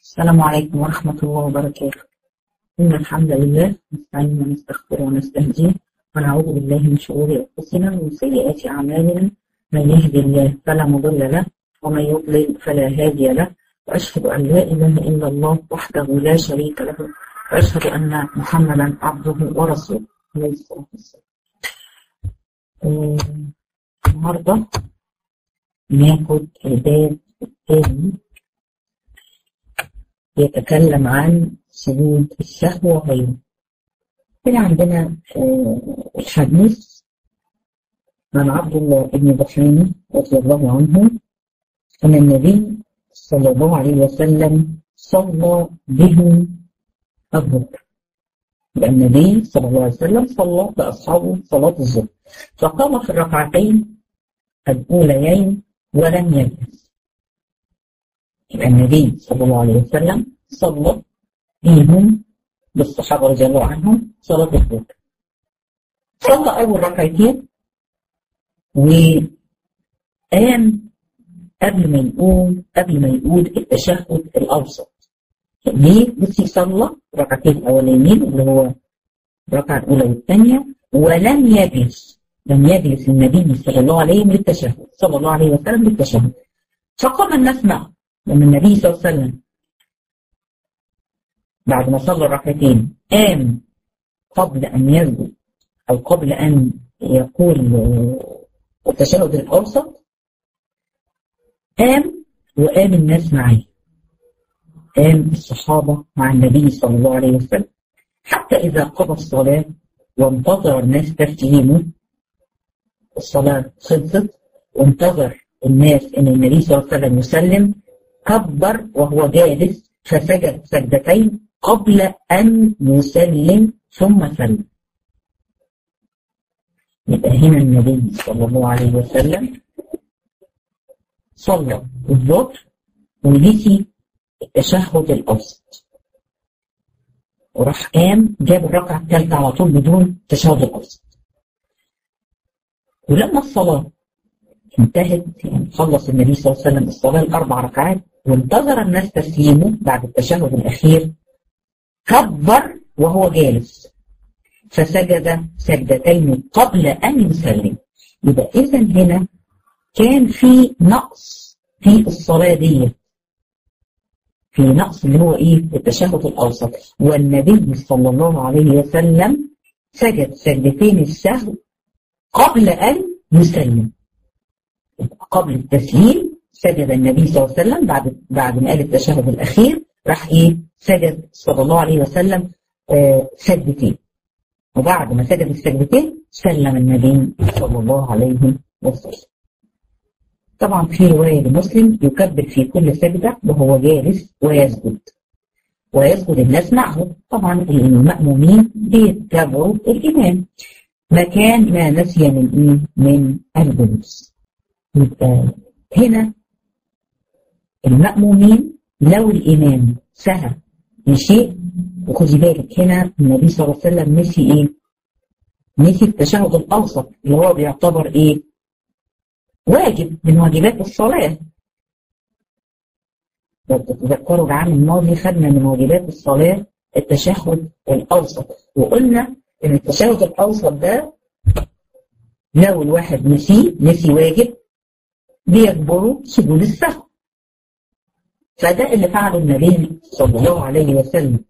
السلام عليكم ورحمة الله وبركاته إن الحمد لله نستعين ونستغفر ونستهديه ونعوذ بالله من شرور أنفسنا ومن سيئات أعمالنا من يهد الله فلا مضل له ومن يضلل فلا هادي له وأشهد أن لا إله إلا الله وحده لا شريك له وأشهد أن محمدا عبده ورسوله عليه الصلاة والسلام آه، النهارده ناخد الباب الثاني يتكلم عن سجود السهو وغيره هنا عندنا آه، الحديث عن عبد الله بن بحرين رضي الله عنه أن النبي صلى الله عليه وسلم صلى بهم الظهر يبقى النبي صلى الله عليه وسلم صلى بأصحابه صلاة الظهر فقام في الركعتين الأوليين ولم يجلس يبقى النبي صلى الله عليه وسلم صلى بهم بالصحابة رضي الله عنهم صلاة الظهر صلى أول ركعتين وقام قبل ما يقوم قبل ما يقول التشهد الأوسط ليه؟ بس يصلى ركعتين الأولانيين اللي هو الركعة الأولى والثانية ولم يجلس لم يجلس النبي صلى الله عليه وسلم للتشهد صلى الله عليه وسلم للتشهد فقام الناس معه لما النبي صلى الله عليه وسلم بعد ما صلى الركعتين قام قبل أن يسجد أو قبل أن يقول التشهد الأوسط قام وقام الناس معاه قام الصحابة مع النبي صلى الله عليه وسلم حتى إذا قضى الصلاة وانتظر الناس تسليمه الصلاة خلصت وانتظر الناس ان النبي صلى الله عليه وسلم يسلم كبر وهو جالس فسجد سجدتين قبل ان يسلم ثم سلم يبقى هنا النبي صلى الله عليه وسلم صلى الظهر ونسي التشهد الاوسط وراح قام جاب الركعه الثالثه على طول بدون تشهد الاوسط ولما الصلاة انتهت يعني خلص النبي صلى الله عليه وسلم الصلاة الأربع ركعات وانتظر الناس تسليمه بعد التشهد الأخير كبر وهو جالس فسجد سجدتين قبل أن يسلم يبقى إذا هنا كان في نقص في الصلاة دي في نقص اللي هو إيه التشهد الأوسط والنبي صلى الله عليه وسلم سجد سجدتين السهو قبل أن يسلم قبل التسليم سجد النبي صلى الله عليه وسلم بعد بعد ما قال التشهد الأخير راح إيه سجد صلى الله عليه وسلم آه سجدتين وبعد ما سجد السجدتين سلم النبي صلى الله عليه وسلم طبعا في رواية لمسلم يكبر في كل سجدة وهو جالس ويسجد ويسجد الناس معه طبعا المأمومين بيتبعوا الإمام مكان ما نسي من ايه من الجلوس يبقى هنا المأمومين لو الإمام سهى بشيء وخدي بالك هنا النبي صلى الله عليه وسلم نسي ايه؟ نسي التشهد الأوسط اللي هو بيعتبر ايه؟ واجب من واجبات الصلاة لو تتذكروا العام الماضي خدنا من واجبات الصلاة التشهد الأوسط وقلنا ان التشهد الاوسط ده لو الواحد نسيه نسي واجب بيجبره سجود السهو فده اللي فعله النبي صلى الله عليه وسلم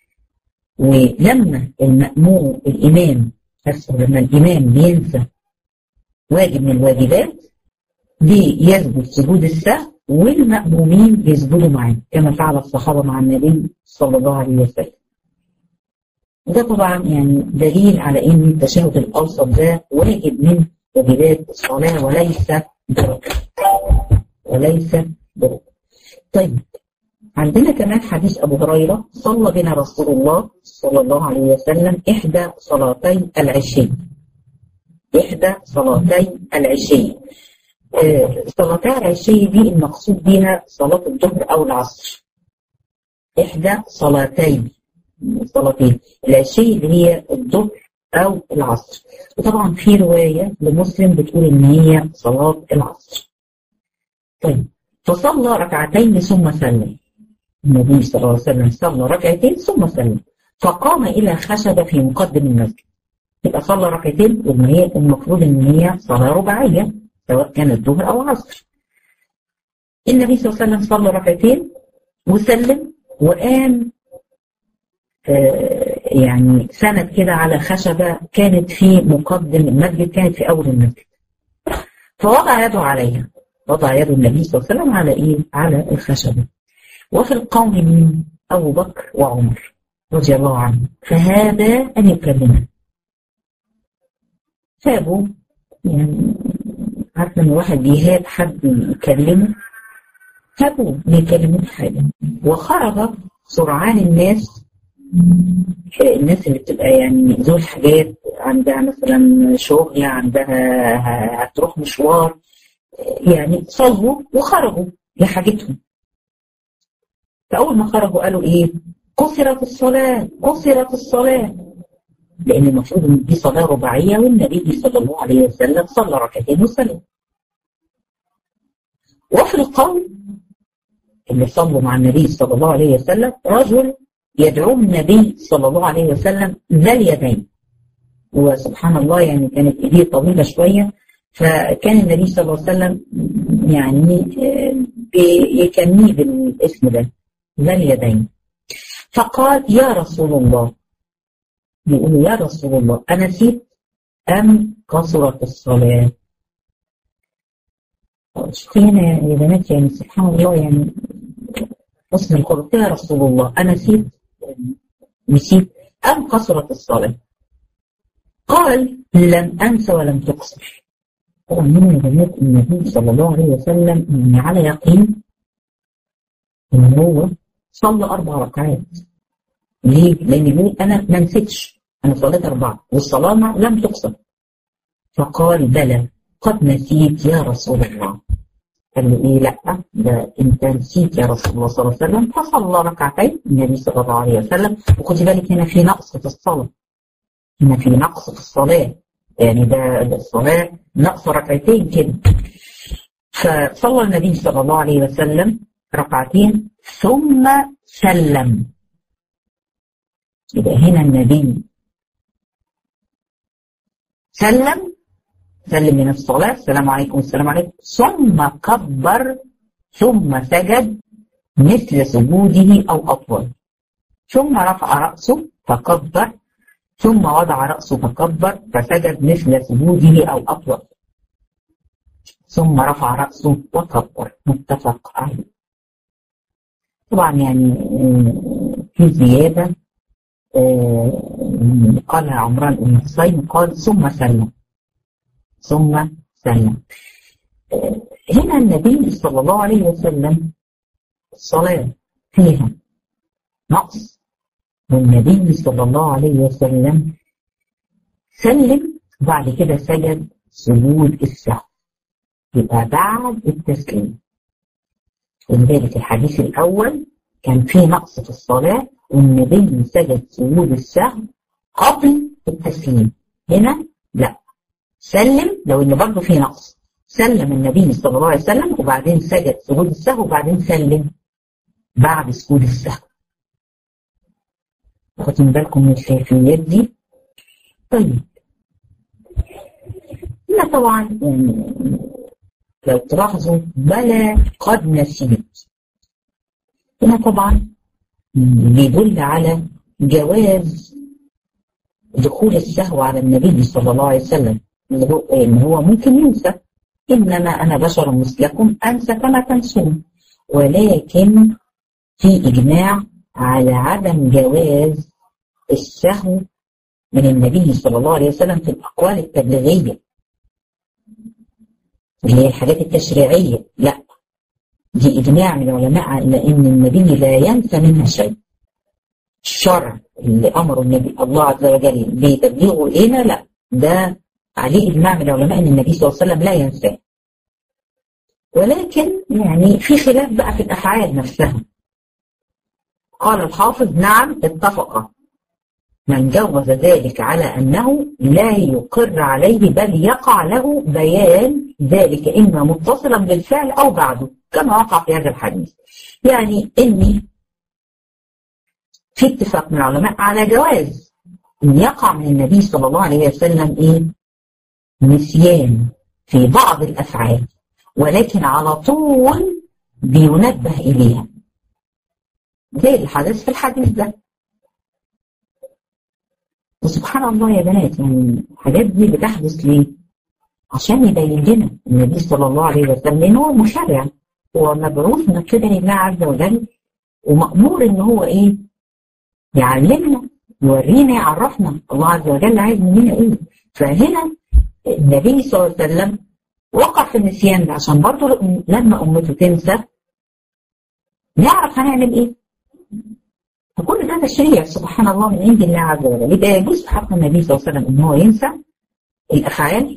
ولما المأمور الإمام لما الإمام بينسى واجب من الواجبات بيسجد سجود السهو والمأمومين بيسجدوا معاه كما فعل الصحابة مع النبي صلى الله عليه وسلم وده طبعا يعني دليل على ان التشهد الاوسط ده واجب من واجبات الصلاه وليس بركه وليس بركه. طيب عندنا كمان حديث ابو هريره صلى بنا رسول الله صلى الله عليه وسلم احدى صلاتي العشي. احدى صلاتي العشي. آه صلاتي العشي دي المقصود بها صلاه الظهر او العصر. احدى صلاتي صلاتين العشي اللي هي الظهر أو العصر وطبعا في رواية لمسلم بتقول إن هي صلاة العصر طيب فصلى ركعتين ثم سلم النبي صلى الله عليه وسلم صلى ركعتين ثم سلم فقام إلى خشبة في مقدم المسجد يبقى صلى ركعتين وما هي المفروض ان هي صلاة رباعية سواء كانت ظهر أو عصر النبي صلى الله عليه وسلم صلى ركعتين وسلم وقام آه يعني سند كده على خشبة كانت في مقدم المسجد كانت في أول المسجد فوضع يده عليها وضع يد النبي صلى الله عليه وسلم على إيه؟ على الخشبة وفي القوم من أبو بكر وعمر رضي الله عنه فهذا أن يكلمه سابوا يعني عارفه ان واحد بيهاب حد يكلمه سابوه ما يكلموش حاجه وخرج سرعان الناس الناس اللي بتبقى يعني ذو الحاجات عندها مثلا شغل عندها هتروح مشوار يعني صلوا وخرجوا لحاجتهم فأول ما خرجوا قالوا إيه؟ قصرت الصلاة قصرت الصلاة لأن المفروض إن دي صلاة رباعية والنبي صلى الله عليه وسلم صلى ركعتين وسلم. وفي القوم اللي صلوا مع النبي صلى الله عليه وسلم رجل يدعو النبي صلى الله عليه وسلم ذا اليدين. وسبحان الله يعني كانت ايديه طويلة شوية فكان النبي صلى الله عليه وسلم يعني بيكنيه بالاسم ده ذا اليدين. فقال يا رسول الله بيقولوا يا رسول الله أنا نسيت أم قصرت الصلاة شوفي هنا يا بنات يعني سبحان الله يعني حسن الخلق يا رسول الله أنا نسيت نسيت أم قصرت الصلاة قال لم أنسى ولم تقصر طبعا هنا يا بنات النبي صلى الله عليه وسلم يعني على يقين إن هو صلى أربع ركعات ليه؟ لأن يقول أنا ما نسيتش أنا صليت أربعة والصلاة لم تقصر فقال بلى قد نسيت يا رسول الله قال له إيه لأ ده أنت نسيت يا رسول الله صلى الله عليه وسلم فصلى ركعتين النبي صلى الله عليه وسلم وخدي بالك هنا في نقص في الصلاة هنا في نقص في الصلاة يعني ده, ده الصلاة نقص ركعتين كده فصلى النبي صلى الله عليه وسلم ركعتين ثم سلم يبقى هنا النبي سلم سلم من الصلاة السلام عليكم السلام عليكم ثم كبر ثم سجد مثل سجوده أو أطول ثم رفع رأسه فكبر ثم وضع رأسه فكبر فسجد مثل سجوده أو أطول ثم رفع رأسه وكبر متفق عليه طبعا يعني في زيادة قال عمران بن حسين قال ثم سلم ثم سلم هنا النبي صلى الله عليه وسلم الصلاة فيها نقص والنبي صلى الله عليه وسلم سلم بعد كده سجد سجود السهو يبقى بعد التسليم ولذلك الحديث الأول كان فيه نقص في الصلاة والنبي سجد سجود السهو قبل التسليم هنا لا سلم لو ان برضه في نقص سلم النبي صلى الله عليه وسلم وبعدين سجد سجود السهو وبعدين سلم بعد سجود السهو واخدين بالكم من الكيفيات دي طيب هنا طبعا يعني لو تلاحظوا بلى قد نسيت هنا طبعا بيدل على جواز دخول السهو على النبي صلى الله عليه وسلم اللي هو ان هو ممكن ينسى انما انا بشر مثلكم انسى كما تنسون ولكن في اجماع على عدم جواز السهو من النبي صلى الله عليه وسلم في الاقوال التبليغيه اللي هي الحاجات التشريعيه لا دي إجماع من العلماء على أن النبي لا ينسى منها شيء الشرع اللي أمره النبي الله عز وجل بتبليغه إلينا لا ده عليه إجماع من العلماء أن النبي صلى الله عليه وسلم لا ينساه ولكن يعني في خلاف بقى في الأفعال نفسها قال الحافظ نعم اتفق من جوز ذلك على أنه لا يقر عليه بل يقع له بيان ذلك إما متصلا بالفعل أو بعده كما وقع في هذا الحديث يعني إني في اتفاق من العلماء على جواز ان يقع من النبي صلى الله عليه وسلم ايه نسيان في بعض الافعال ولكن على طول بينبه اليها زي الحدث في الحديث ده وسبحان الله يا بنات يعني الحاجات دي بتحدث ليه؟ عشان يبين لنا النبي صلى الله عليه وسلم ان هو مشرع هو مبعوث من قبل الله عز وجل ومأمور ان هو ايه؟ يعلمنا يورينا يعرفنا الله عز وجل عايز مننا ايه؟ فهنا النبي صلى الله عليه وسلم وقع في النسيان ده عشان برضه لما امته تنسى نعرف هنعمل ايه؟ فكل ده تشريع سبحان الله من عند الله عز وجل يبقى يجوز في حق النبي صلى الله عليه وسلم ان هو ينسى الافعال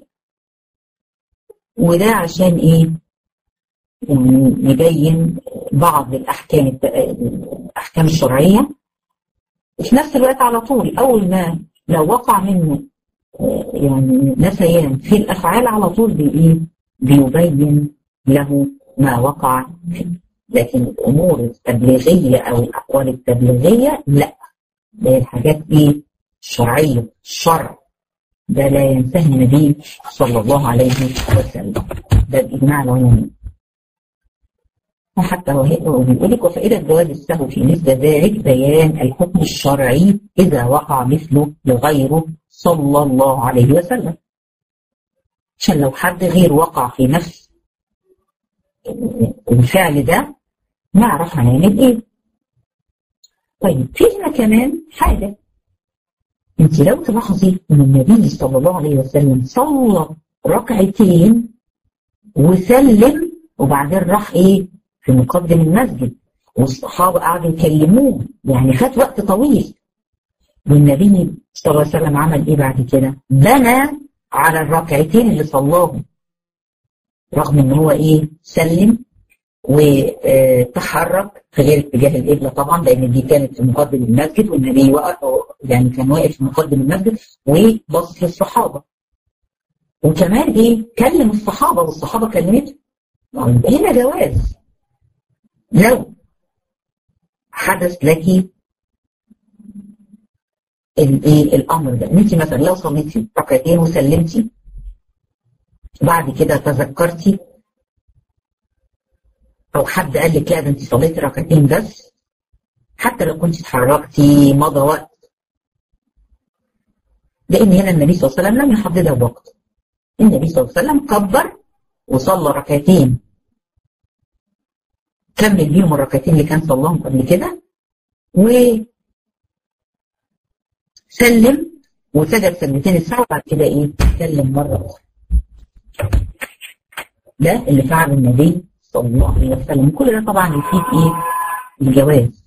وده عشان ايه؟ يعني يبين بعض الاحكام الاحكام الشرعيه وفي نفس الوقت على طول اول ما لو وقع منه يعني نسيان في الافعال على طول بايه؟ بيبين له ما وقع فيه لكن الامور التبليغيه او الاقوال التبليغيه لا ده الحاجات ايه؟ شرعيه الشرع ده لا ينتهي النبي صلى الله عليه وسلم ده باجماع العلماء وحتى هو بيقول لك وفائدة جواز السهو في مثل ذلك بيان الحكم الشرعي إذا وقع مثله لغيره صلى الله عليه وسلم عشان لو حد غير وقع في نفس الفعل ده نعرف هنعمل ايه طيب في هنا كمان حاجة انت لو تلاحظي ان النبي صلى الله عليه وسلم صلى ركعتين وسلم وبعدين راح ايه في مقدم المسجد والصحابة قعدوا يكلموه يعني خد وقت طويل والنبي صلى الله عليه وسلم عمل ايه بعد كده بنى على الركعتين اللي صلاهم رغم ان هو ايه سلم وتحرك في غير اتجاه القبله طبعا لان دي كانت في مقدم المسجد والنبي وقف يعني كان واقف في مقدم المسجد وبص للصحابه وكمان ايه كلم الصحابه والصحابه كلمته هنا جواز لو حدث لك الايه الامر ده انت مثلا لو صليتي ركعتين وسلمتي بعد كده تذكرتي او حد قال لك لا ده انت صليتي ركعتين بس حتى لو كنت اتحركتي مضى وقت لان هنا النبي صلى الله عليه وسلم لم يحددها بوقت النبي صلى الله عليه وسلم كبر وصلى ركعتين كمل بيهم الركعتين اللي كان صلاهم قبل كده و سلم وسجد سجدتين الساعة بعد كده ايه سلم مرة أخرى ده اللي فعل النبي صلى الله عليه وسلم كل ده طبعا يفيد ايه الجواز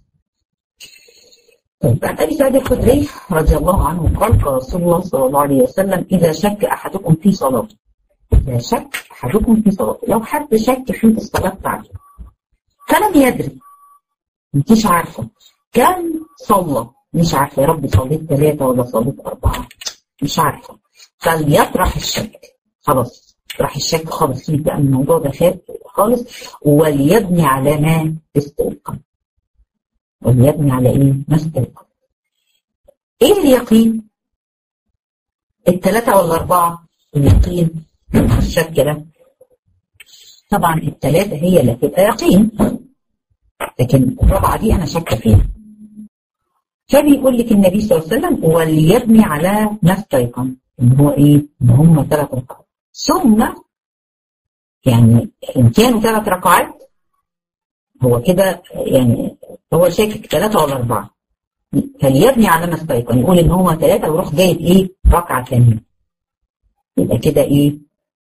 طيب عن ابي سعيد الخدري رضي الله عنه قال قال رسول الله صلى الله عليه وسلم اذا شك احدكم في صلاته اذا شك احدكم في صلاته لو حد شك في الصلاه بتاعته فلم يدري انتيش عارفه كان صلى مش عارفه يا رب صليت ثلاثه ولا صليت اربعه مش عارفه فليطرح الشك خلاص اطرح الشك خالص سيب بقى الموضوع ده خالص وليبني على ما استيقن وليبني على ايه؟ ما استيقن ايه اليقين؟ الثلاثه ولا اربعه؟ اليقين الشك ده طبعا الثلاثه هي اللي هتبقى يقين لكن الرابعه دي انا شاكه فيها فبيقول لك النبي صلى الله عليه وسلم وليبني على ما استيقن ان هو ايه؟ ان هم ثلاث ركعات ثم يعني ان كانوا ثلاث ركعات هو كده يعني هو شاكك ثلاثه ولا اربعه فليبني على ما استيقن يقول ان هو ثلاثه ويروح جايب ايه؟ ركعه ثانيه يبقى كده ايه؟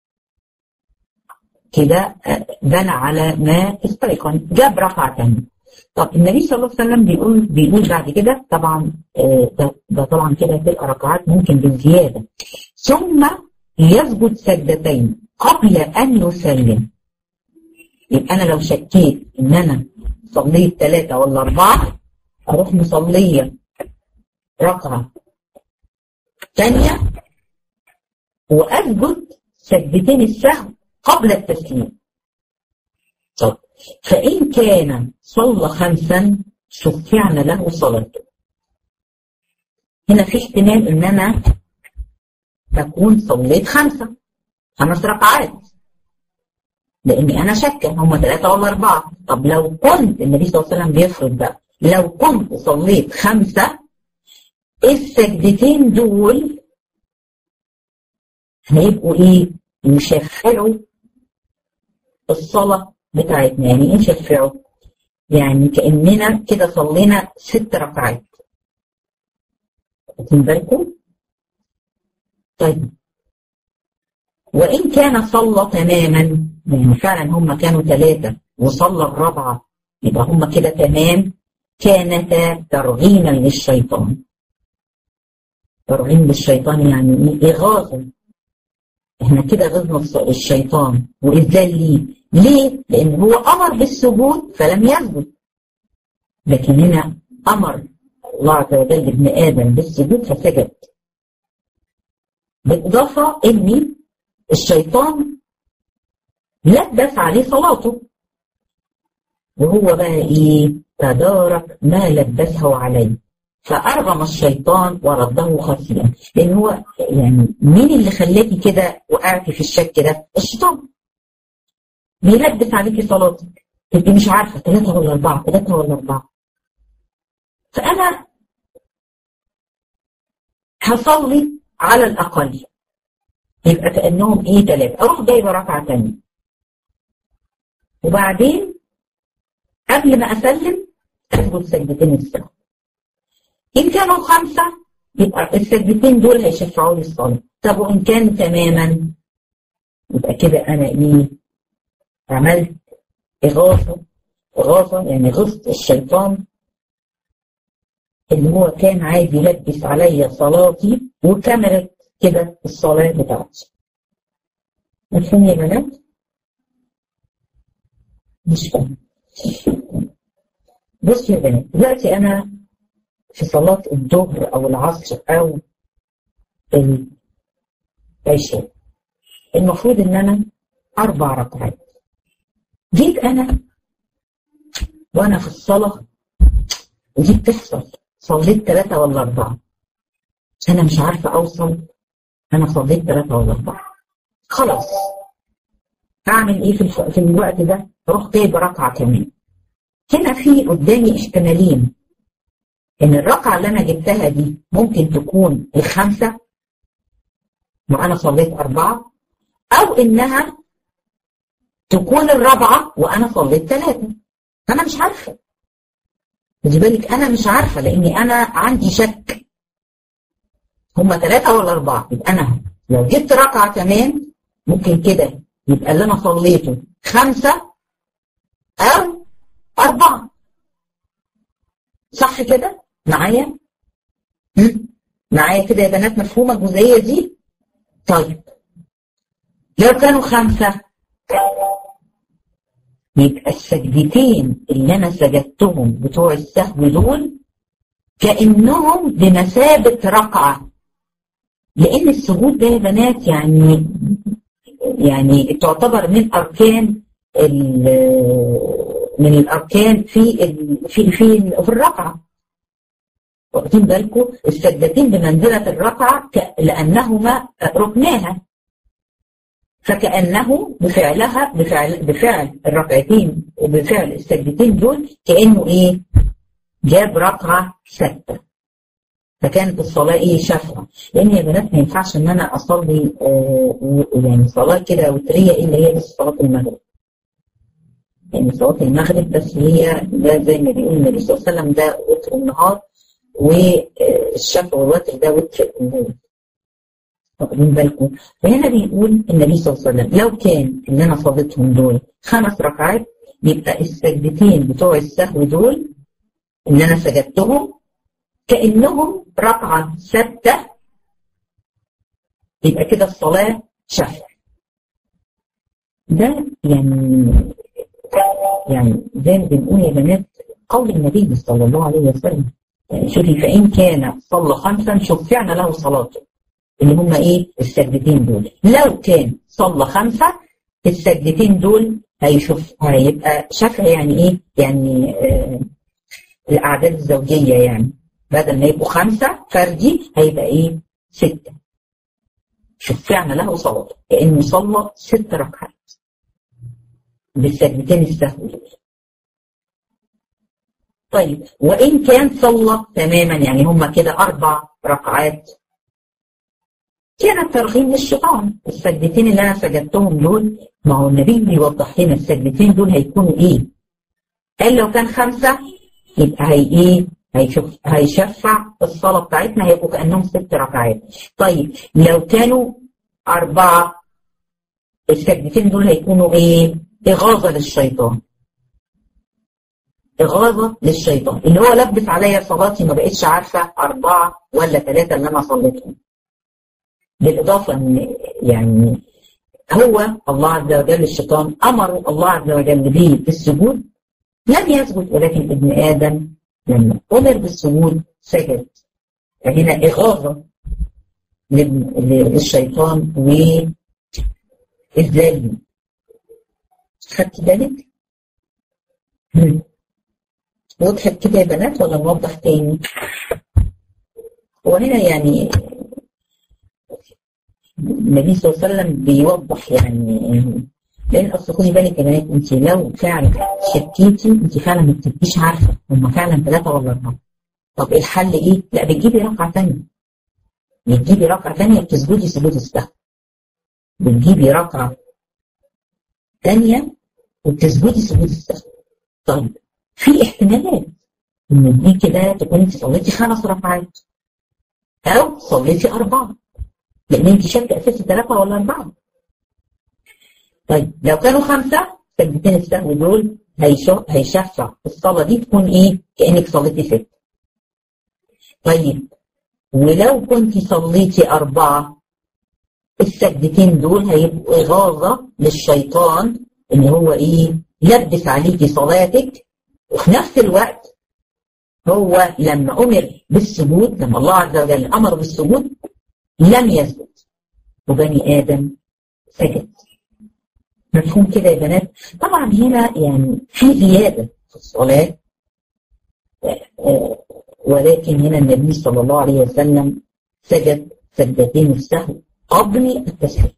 كده بنى على ما استيقن جاب ركعه ثانيه طب النبي صلى الله عليه وسلم بيقول بيقول بعد كده طبعا ده, ده طبعا كده تبقى ركعات ممكن بالزياده ثم يسجد سجدتين قبل ان يسلم يبقى انا لو شكيت ان انا صليت ثلاثه ولا اربعه اروح مصليه ركعه ثانيه واسجد سجدتين السهو قبل التسليم طب فإن كان صلى خمسا شفعنا له صلاته هنا في احتمال ان انا تكون صليت خمسة خمس ركعات لاني انا شاكه هم ثلاثة ولا اربعة طب لو كنت النبي صلى الله عليه وسلم بيفرض بقى لو كنت صليت خمسة السجدتين دول هيبقوا ايه يشفعوا الصلاة بتاعتنا يعني ايه يشفعوا يعني كأننا كده صلينا ست ركعات واخدين بالكم طيب وإن كان صلى تماما يعني فعلا هم كانوا ثلاثة وصلى الرابعة يبقى هم كده تمام كانتا ترغيما للشيطان ترغيم للشيطان يعني ايه إغاظة احنا كده غزنا الشيطان وإذلال ليه ليه؟ لأن هو أمر بالسجود فلم يسجد لكن هنا أمر الله عز وجل ابن آدم بالسجود فسجد بالإضافة إن الشيطان لبس عليه صلاته وهو بقى إيه تدارك ما لبسه عليه فأرغم الشيطان ورده خاسيا لأن هو يعني مين اللي خلاكي كده وقعتي في الشك ده؟ الشيطان بيلبس عليكي صلاتك انت مش عارفه ثلاثه ولا اربعه ثلاثه ولا اربعه فانا هصلي على الاقل يبقى كانهم ايه ثلاثه اروح جايبه ركعه ثانيه وبعدين قبل ما اسلم اسجد سجدتين السلام ان كانوا خمسه يبقى السجدتين دول هيشفعوا لي الصلاه طب وان كان تماما يبقى كده انا ايه عملت إغاثة إغاثة يعني غصت الشيطان اللي هو كان عايز يلبس عليا صلاتي وكملت كده الصلاة بتاعتي مفهوم يا بنات؟ مش فاهم بص يا بنات دلوقتي أنا في صلاة الظهر أو العصر أو العشاء المفروض إن أنا أربع ركعات جيت انا وانا في الصلاه ودي بتحصل صليت ثلاثه ولا اربعه انا مش عارفه اوصل انا صليت ثلاثه ولا اربعه خلاص اعمل ايه في, الف... في الوقت ده اروح جايب ركعه كمان هنا في قدامي احتمالين ان الركعه اللي انا جبتها دي ممكن تكون الخمسه وانا صليت اربعه او انها تكون الرابعة وأنا صليت ثلاثة أنا مش عارفة خدي بالك أنا مش عارفة لأني أنا عندي شك هما ثلاثة ولا أربعة يبقى أنا لو جبت ركعة كمان ممكن كده يبقى اللي أنا صليته خمسة أو أربعة صح كده؟ معايا؟ معايا كده يا بنات مفهومة الجزئية دي؟ طيب لو كانوا خمسة يبقى السجدتين اللي انا سجدتهم بتوع السهو دول كانهم بمثابه ركعه لان السجود ده يا بنات يعني يعني تعتبر من اركان من الاركان في في في في الركعه واخدين بالكم السجدتين بمنزله الركعه لانهما ركناها فكأنه بفعلها بفعل بفعل الركعتين وبفعل السجدتين دول كأنه إيه؟ جاب ركعة ستة فكانت الصلاة إيه شفعة لأن يا بنات ما ينفعش إن أنا أصلي آه يعني صلاة كده وترية إلا هي بس صلاة المغرب يعني صلاة المغرب بس هي ده زي ما بيقول النبي صلى الله عليه وسلم ده وتر النهار والشفع والوتر ده وتر الليل واخدين بالكم فهنا بيقول النبي صلى الله عليه وسلم لو كان اللي انا صليتهم دول خمس ركعات يبقى السجدتين بتوع السهو دول اللي انا سجدتهم كانهم ركعه ثابته يبقى كده الصلاه شفع ده يعني يعني زي ما بنقول يا بنات قول النبي صلى الله عليه وسلم يعني شوفي فإن كان صلى خمسا شفعنا له صلاته اللي هم ايه السجدتين دول لو كان صلى خمسة السجدتين دول هيشوف هيبقى شفع يعني ايه يعني آه الاعداد الزوجية يعني بدل ما يبقوا خمسة فردي هيبقى ايه ستة شوف فعل له صلاة كأنه صلى ست ركعات بالسجدتين السهو طيب وإن كان صلى تماما يعني هما كده أربع ركعات كان الترغيب للشيطان السجدتين اللي أنا سجدتهم دول ما هو النبي بيوضح لنا السجدتين دول هيكونوا إيه قال لو كان خمسة يبقى هي إيه هيشوف هيشفع الصلاة بتاعتنا هيبقوا كأنهم ست ركعات طيب لو كانوا أربعة السجدتين دول هيكونوا إيه إغاظة للشيطان إغاظة للشيطان اللي هو لبس عليا صلاتي ما بقتش عارفة أربعة ولا ثلاثة اللي أنا صليتهم بالإضافة إن يعني هو الله عز وجل الشيطان أمر الله عز وجل به بالسجود لم يسجد ولكن ابن آدم لما أمر بالسجود سجد فهنا إغاظة للشيطان وإذلال خدت بالك؟ وضحت كده يا بنات ولا نوضح تاني؟ هو هنا يعني النبي صلى الله عليه وسلم بيوضح يعني لان اصل خدي بالك يا بنات انت لو فعلا شكيتي انت فعلا ما بتبقيش عارفه هم فعلا ثلاثه ولا اربعه طب الحل ايه؟ لا بتجيبي ركعه ثانيه بتجيبي ركعه ثانيه بتسجدي سجود السهو بتجيبي ركعه ثانيه وبتسجدي سجود السهو طيب في احتمالات ان دي كده تكون انت صليتي خمس ركعات او صليتي اربعه لان انت شاكه اساسي ثلاثه ولا اربعه طيب لو كانوا خمسه سجدتين السهو دول هيشفع الصلاه دي تكون ايه؟ كانك صليتي ست. طيب ولو كنت صليتي اربعه السجدتين دول هيبقوا اغاظه للشيطان ان هو ايه؟ يلبس عليكي صلاتك وفي نفس الوقت هو لما امر بالسجود لما الله عز وجل امر بالسجود لم يسجد وبني ادم سجد مفهوم كده يا بنات طبعا هنا يعني في زياده في الصلاه ولكن هنا النبي صلى الله عليه وسلم سجد سجدتين السهو قبل التسليم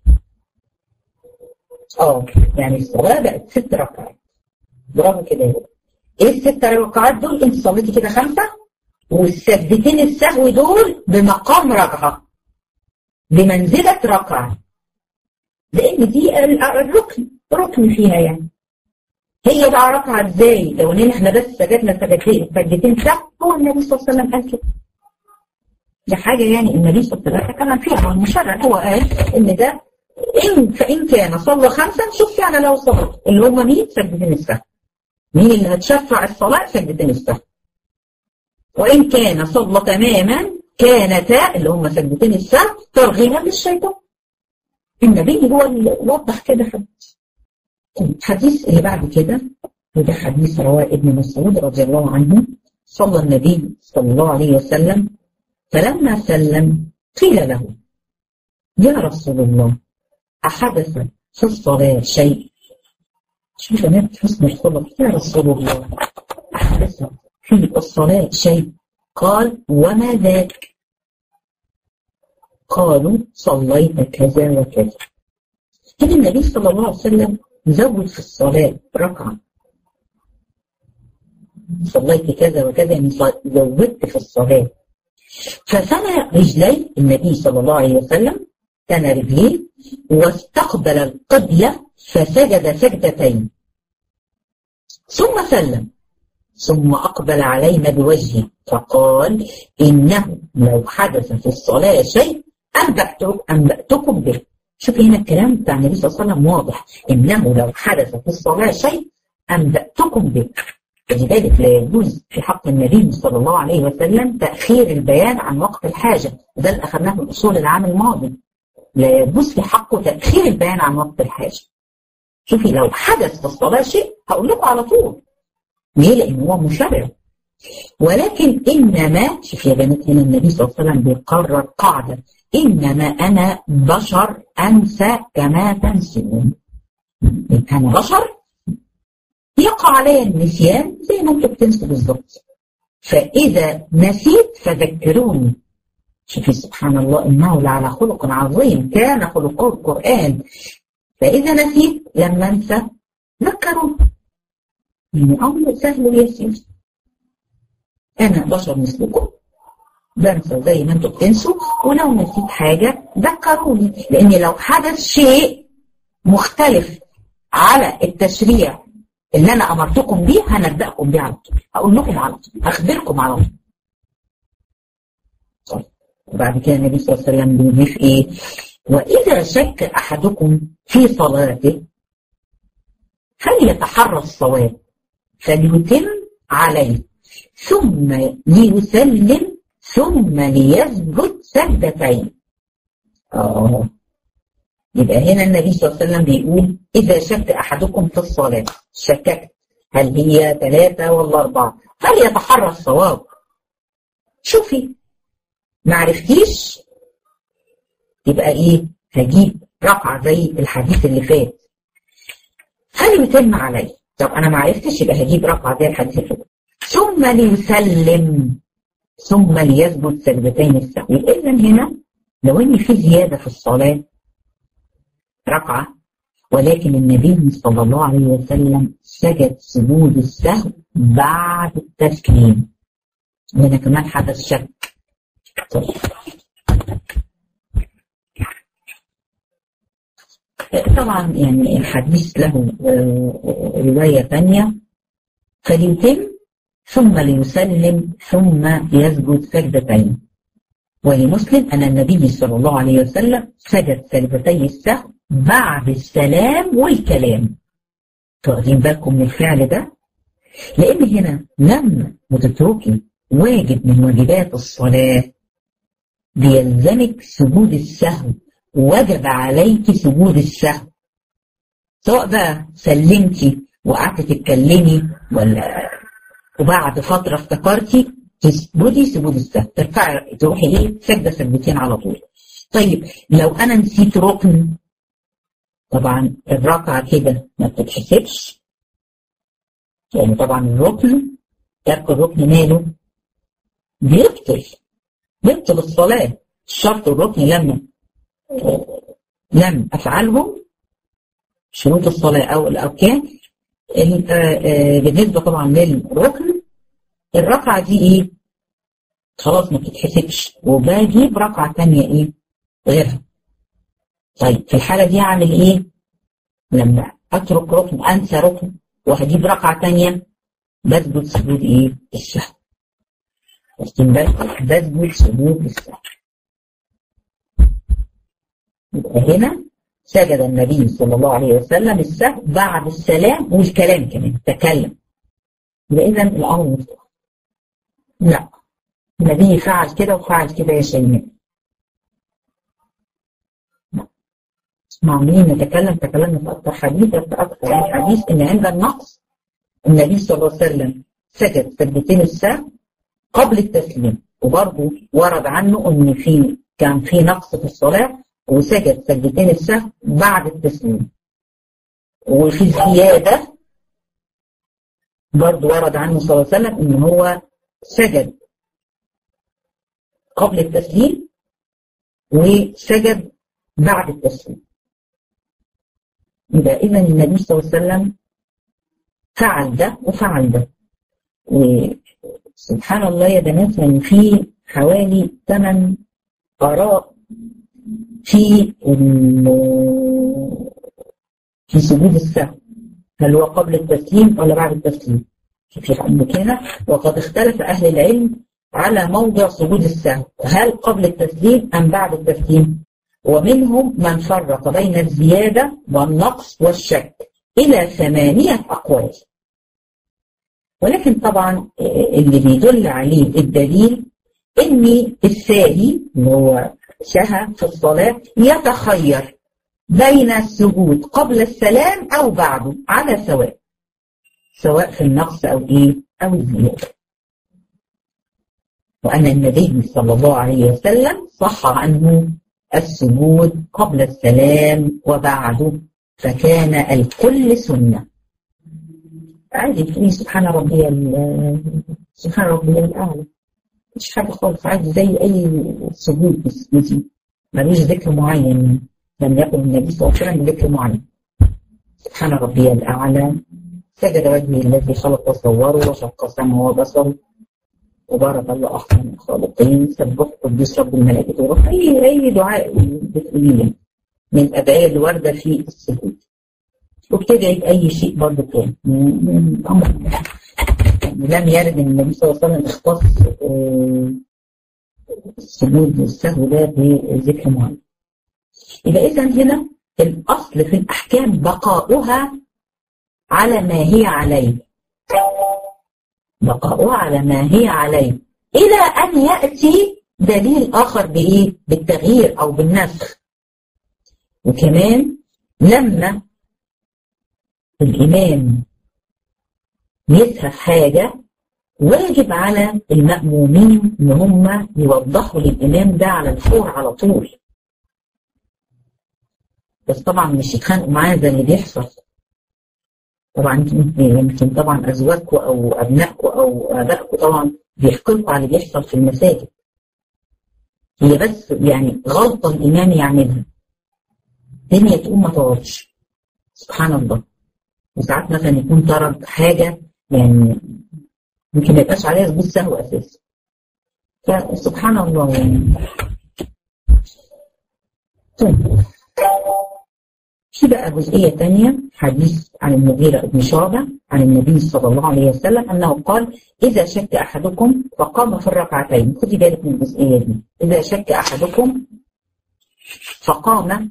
اه يعني الصلاه بقت ست ركعات برافو كده يا ايه الست ركعات دول انت صليتي كده خمسه والسجدتين السهو دول بمقام ركعه بمنزله ركعه لان دي الركن ركن فيها يعني هي بقى ركعه ازاي لو ان احنا بس سجدنا سجدتين سجدتين سهو هو النبي صلى الله عليه وسلم قال كده دي حاجه يعني النبي صلى الله عليه وسلم تكلم فيها هو المشرع هو قال ان ده ان فان كان صلى خمسه شوف يعني لو صلى اللي هم مين سجدتين السهو مين اللي هتشفع الصلاة سجدتين السهو وإن كان صلى تماما كانتا اللي هم سجدتين السهو ترغيما للشيطان النبي هو اللي وضح كده حديث الحديث اللي بعد كده وده حديث رواه ابن مسعود رضي الله عنه صلى النبي صلى الله عليه وسلم فلما سلم قيل له يا رسول الله أحدث في الصلاة شيء شوف بنات حسن الخلق يا رسول الله أحدث في الصلاة شيء قال وما ذاك قالوا صليت كذا وكذا هنا النبي صلى الله عليه وسلم زود في الصلاة ركعة صليت كذا وكذا يعني زودت في الصلاة فثنى رجلي النبي صلى الله عليه وسلم ثنى رجليه واستقبل القبلة فسجد سجدتين ثم سلم ثم أقبل علينا بوجهه فقال إنه لو حدث في الصلاة شيء أنبأتكم به شوف هنا الكلام بتاع النبي صلى الله عليه وسلم واضح إنه لو حدث في الصلاة شيء أنبأتكم به لذلك لا يجوز في حق النبي صلى الله عليه وسلم تأخير البيان عن وقت الحاجة وده اللي أخذناه في أصول العام الماضي لا يجوز في حقه تأخير البيان عن وقت الحاجة شوفي لو حدث في الصلاة شيء هقول لكم على طول ليه؟ لأن هو مشرع ولكن إنما شوف يا بنات هنا النبي صلى الله عليه وسلم بيقرر قاعدة إنما أنا بشر أنسى كما تنسون أنا بشر يقع علي النسيان زي ما أنتوا بتنسوا بالظبط فإذا نسيت فذكروني شوفي سبحان الله إنه لعلى خلق عظيم كان خلقه القرآن فإذا نسيت لما أنسى ذكروا يعني أمر سهل يسير أنا بشر مثلكم بنسى زي ما انتم بتنسوا ولو نسيت حاجة ذكروني لأن لو حدث شيء مختلف على التشريع اللي أنا أمرتكم بيه هنبدأكم بيه على طول هقول لكم على طول هخبركم على طول طيب وبعد كده النبي صلى الله عليه وسلم بيضيف إيه وإذا شك أحدكم في صلاته هل يتحرى الصواب فليتم عليه ثم ليسلم ثم ليسجد سجدتين اه يبقى هنا النبي صلى الله عليه وسلم بيقول إذا شك أحدكم في الصلاة شككت هل هي ثلاثة ولا أربعة هل يتحرى الصواب شوفي ما عرفتيش يبقى إيه هجيب رقعة زي الحديث اللي فات هل يتم علي طب أنا ما عرفتش يبقى هجيب رقعة زي الحديث اللي فات ثم ليسلم ثم ليسجد سجدتين السهو إذا هنا لو إن في زيادة في الصلاة ركعة ولكن النبي صلى الله عليه وسلم سجد سجود السهو بعد التسليم هنا كمان حدث شك طيب. طبعا يعني الحديث له رواية ثانية فليتم ثم ليسلم ثم يسجد سجدتين ولمسلم أن النبي صلى الله عليه وسلم سجد سجدتي السهو بعد السلام والكلام واخدين بالكم من الفعل ده لأن هنا لما بتتركي واجب من واجبات الصلاة بيلزمك سجود السهو وجب عليك سجود السهو سواء بقى سلمتي وقعدت تتكلمي ولا وبعد فترة افتكرتي تسجدي سجود السهو ترفعي تروحي ليه سجدة سجدتين على طول طيب لو انا نسيت ركن طبعا الركعة كده ما بتتحسبش يعني طبعا الركن ترك الركن ماله بيبطل بيبطل الصلاة الشرط الركن لما لم أفعلهم شروط الصلاة أو الأركان بالنسبة طبعا للركن الركعة دي إيه خلاص ما بتتحسبش وبجيب ركعة تانية إيه غيرها طيب في الحالة دي أعمل إيه لما أترك ركن أنسى ركن وهجيب ركعة تانية بسجد سجود إيه السهو واخدين بالكم بسجد سجود السهو يبقى هنا سجد النبي صلى الله عليه وسلم السهو بعد السلام والكلام كمان تكلم يبقى إذا الأمر مفتوح لا النبي فعل كده وفعل كده يا شيماء معمولين نتكلم تكلمنا في أكثر حديث في أكثر من حديث إن عند النقص النبي صلى الله عليه وسلم سجد سجدتين السهو قبل التسليم وبرضه ورد عنه إن في كان في نقص في الصلاة وسجد سجدتين السهو بعد التسليم وفي زيادة برضه ورد عنه صلى الله عليه وسلم إن هو سجد قبل التسليم وسجد بعد التسليم يبقى إذا النبي صلى الله عليه وسلم فعل ده وفعل ده وسبحان الله يا بنات يعني في حوالي ثمان آراء في في سجود السهو هل هو قبل التسليم ولا بعد التسليم في عندك هنا وقد اختلف أهل العلم على موضع سجود السهو هل قبل التسليم أم بعد التسليم ومنهم من فرق بين الزيادة والنقص والشك إلى ثمانية أقوال ولكن طبعا اللي بيدل عليه الدليل إن الساهي اللي هو شهى في الصلاة يتخير بين السجود قبل السلام أو بعده على سواء سواء في النقص أو إيه أو الزيادة وأن النبي صلى الله عليه وسلم صح عنه السجود قبل السلام وبعده فكان الكل سنة عادي تقولي سبحان ربي سبحان ربي الأعلى مش حاجة خالص عادي زي أي سجود بتسجدي ملوش ذكر معين لم يكن النبي صلى الله عليه وسلم بذكر معين سبحان ربي الأعلى سجد وجهي الذي خلق وصوره وشق سمعه وبصره وبارك الله أحسن الخالقين سبح قدوس رب الملائكة والروح أي أي دعاء بتقوليه من الأدعية الواردة في السجود وبتدعي بأي شيء برضه كان من أمر لم يرد ان النبي صلى الله عليه وسلم اختص السجود والسهو ده بذكر معين. يبقى اذا هنا الاصل في الاحكام بقاؤها على ما هي عليه. بقاؤها على ما هي عليه الى ان ياتي دليل اخر بايه؟ بالتغيير او بالنسخ. وكمان لما الامام يسهف حاجة واجب على المأمومين إن هم يوضحوا للإمام ده على الفور على طول. بس طبعا مش يتخانقوا معاه زي اللي بيحصل. طبعا يمكن طبعا أزواجكم أو أبنائكم أو آبائكم طبعا بيحكوا لكم على اللي بيحصل في المساجد. هي بس يعني غلطة الإمام يعملها. الدنيا تقوم ما تقعدش. سبحان الله. وساعات مثلا يكون ترك حاجة يعني يمكن ما يبقاش عليها سجود سهو اساسا فسبحان الله يعني طيب في بقى جزئية تانية حديث عن المغيرة بن شعبة عن النبي صلى الله عليه وسلم أنه قال إذا شك أحدكم فقام في الركعتين خدي بالك من الجزئية دي إذا شك أحدكم فقام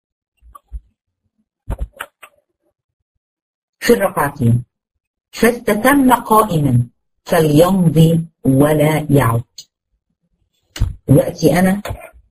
في الركعتين فاستتم قائما فليمضي ولا يعد دلوقتي انا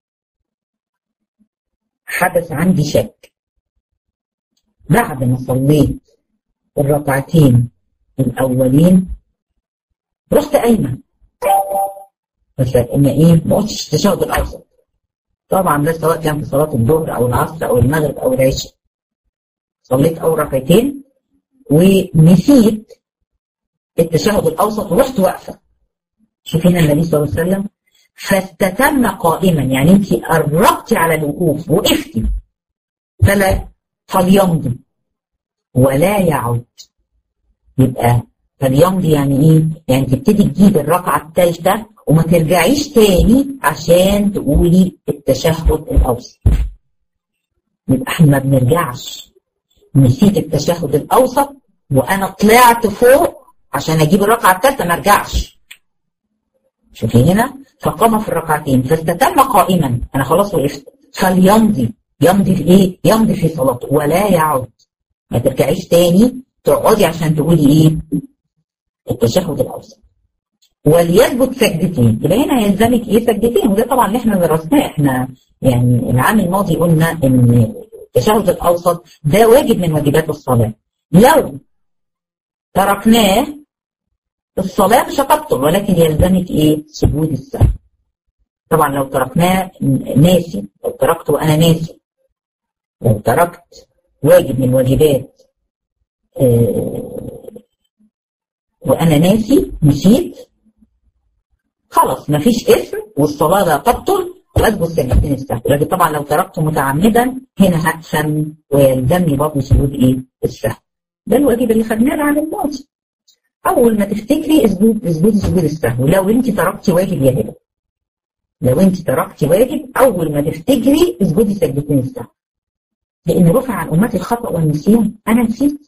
حدث عندي شك بعد ما صليت الركعتين الاولين رحت قايمه بس ان ايه ما قلتش التشهد الاوسط طبعا ده سواء كان في صلاه الظهر او العصر او المغرب او العشاء صليت اول ركعتين ونسيت التشهد الاوسط ورحت واقفه شوف هنا النبي صلى الله عليه وسلم فاستتم قائما يعني انت قربتي على الوقوف وقفتي فلا فليمضي ولا يعد يبقى فليمضي يعني ايه؟ يعني تبتدي تجيب الركعه الثالثه وما ترجعيش تاني عشان تقولي التشهد الاوسط يبقى احنا ما بنرجعش نسيت التشهد الاوسط وانا طلعت فوق عشان اجيب الركعه الثالثه ما ارجعش شوفي هنا فقام في الركعتين فاستتم قائما انا خلاص وقفت فليمضي يمضي في ايه؟ يمضي في صلاته ولا يعد ما ترجعيش تاني تقعدي عشان تقولي ايه؟ التشهد الاوسط وليثبت سجدتين يبقى هنا يلزمك ايه سجدتين وده طبعا اللي احنا درسناه احنا يعني العام الماضي قلنا ان التشهد الاوسط ده واجب من واجبات الصلاه لو تركناه الصلاه مش هتبطل ولكن يلزمك ايه سجود السهو طبعا لو تركناه ناسي لو تركته وانا ناسي لو تركت واجب من واجبات آه وانا ناسي نسيت خلاص مفيش اسم والصلاه لا تبطل واسجد سجدتين السهو لكن طبعا لو تركته متعمدا هنا هقسم ويلزمني برضه سجود ايه السهو ده الواجب اللي خدناه عن الماضي اول ما تفتكري اسجد اسجدي سجود السهو لو انت تركتي واجب يا هبه لو انت تركتي واجب اول ما تفتكري اسجدي سجدتين السهو لان رفع عن امتي الخطا والنسيان انا نسيت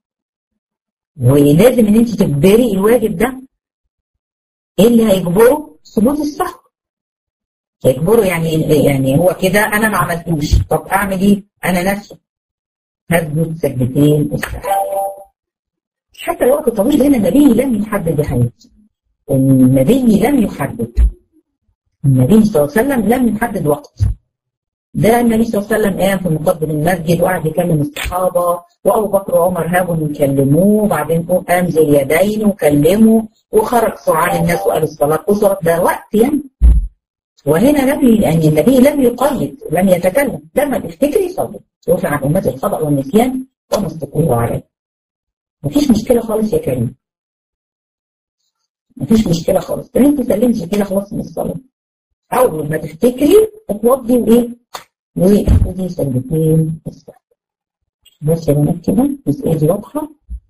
ولازم ان انت تجبري الواجب ده ايه اللي هيجبره سجود السهو هيجبره يعني يعني هو كده انا ما عملتوش طب اعمل ايه انا نفسي هسجد سجدتين السهو حتى الوقت الطويل هنا النبي لم يحدد حياتي النبي لم يحدد النبي صلى الله عليه وسلم لم يحدد وقت ده النبي صلى الله عليه وسلم قام في مقدم المسجد وقعد يكلم الصحابه وابو بكر وعمر هاجوا يكلموه وبعدين قام ذو اليدين وكلمه وخرج سرعان الناس وقال الصلاه قصرت ده وقت يعني وهنا نبي يعني النبي لم يقيد لم يتكلم لما تفتكري صلي رفع عن امتي الخطا والنسيان وما استقروا عليه مفيش مشكله خالص يا كريم مفيش مشكله خالص انت سلمتي كده خلاص من الصلاه اول ما تفتكري اتوضي وايه وخدي سجدتين بس يا بنات كده الجزئيه دي واضحه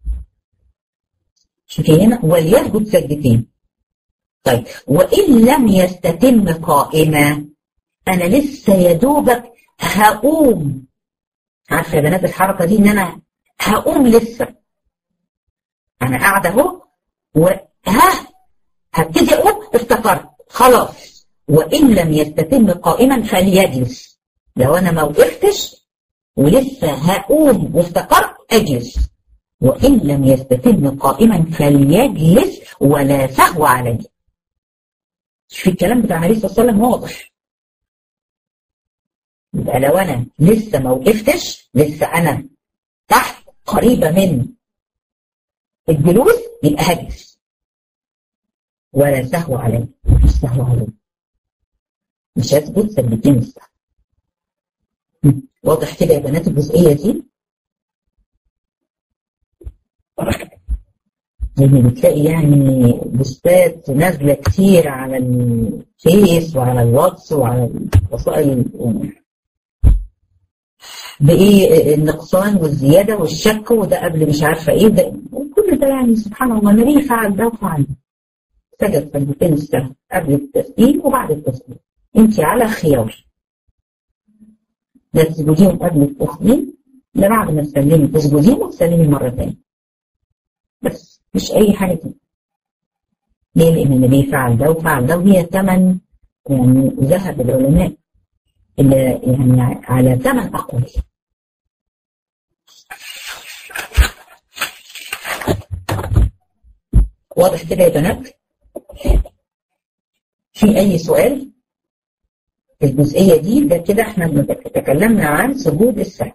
شوفي هنا وليسجد سجدتين طيب وان لم يستتم قائما انا لسه يا دوبك هقوم عارفه يا بنات الحركه دي ان انا هقوم لسه انا قاعده اهو وها هبتدي اقوم افتكرت خلاص وان لم يستتم قائما فليجلس لو انا ما وقفتش ولسه هقوم وافتكرت اجلس وان لم يستتم قائما فليجلس ولا سهو عليه في الكلام بتاع النبي صلى الله عليه وسلم واضح يبقى لو انا لسه ما وقفتش لسه انا تحت قريبه من الجلوس يبقى هجلس ولا سهو عليه مفيش سهو عليه مش هثبت سجدتين السهو واضح كده يا بنات الجزئيه دي لان بتلاقي يعني بوستات نازله كتير على الفيس وعلى الواتس وعلى الوسائل بايه النقصان والزياده والشك وده قبل مش عارفه ايه ده كل ده يعني سبحان الله النبي فعل ده وفعل سجد سجدتين السهو قبل التسليم وبعد التسليم انت على خيار لا تسجديهم قبل التسليم لا بعد ما تسلمي تسجديهم وتسلمي مره ثانيه بس مش اي حاجه تانية ليه؟ لان النبي فعل ده وفعل ده وهي ثمن يعني ذهب العلماء اللي يعني على ثمن اقوال واضح كده يا بنات في اي سؤال في الجزئيه دي ده كده احنا تكلمنا عن سجود السهو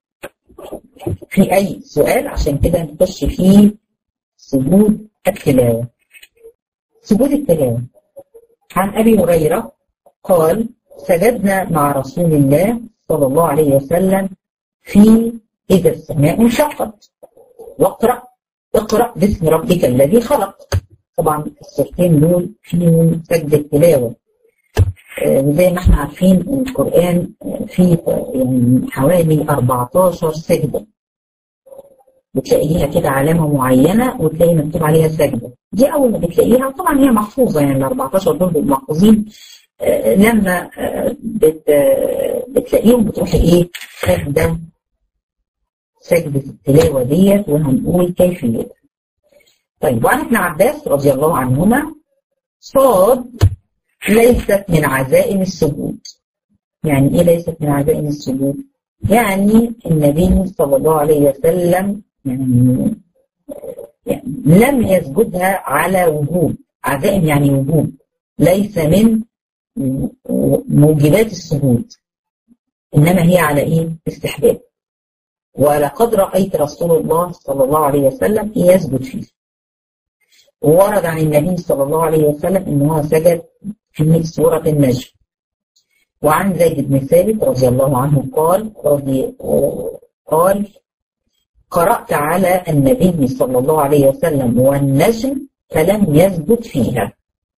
في اي سؤال عشان كده نخش في سجود التلاوه سجود التلاوه عن ابي هريره قال سجدنا مع رسول الله صلى الله عليه وسلم في اذا السماء انشقت واقرا اقرا باسم ربك الذي خلق طبعا السورتين دول فيهم سجد التلاوه زي ما احنا عارفين القرآن فيه يعني حوالي 14 سجدة بتلاقي ليها كده علامة معينة وتلاقي مكتوب عليها سجدة دي أول ما بتلاقيها طبعا هي محفوظة يعني ال 14 دول بيبقوا محفوظين لما بت بتلاقيهم بتروحي ايه سجدة سجدة التلاوة ديت وهنقول كيفيتها طيب وعن ابن عباس رضي الله عنهما صاد ليست من عزائم السجود يعني ايه ليست من عزائم السجود يعني النبي صلى الله عليه وسلم يعني, يعني لم يسجدها على وجوب عزائم يعني وجوب ليس من موجبات السجود انما هي على ايه استحباب ولقد رايت رسول الله صلى الله عليه وسلم يسجد فيه وورد عن النبي صلى الله عليه وسلم ان هو سجد في سورة النجم وعن زيد بن ثابت رضي الله عنه قال رضي قال قرأت على النبي صلى الله عليه وسلم والنجم فلم يثبت فيها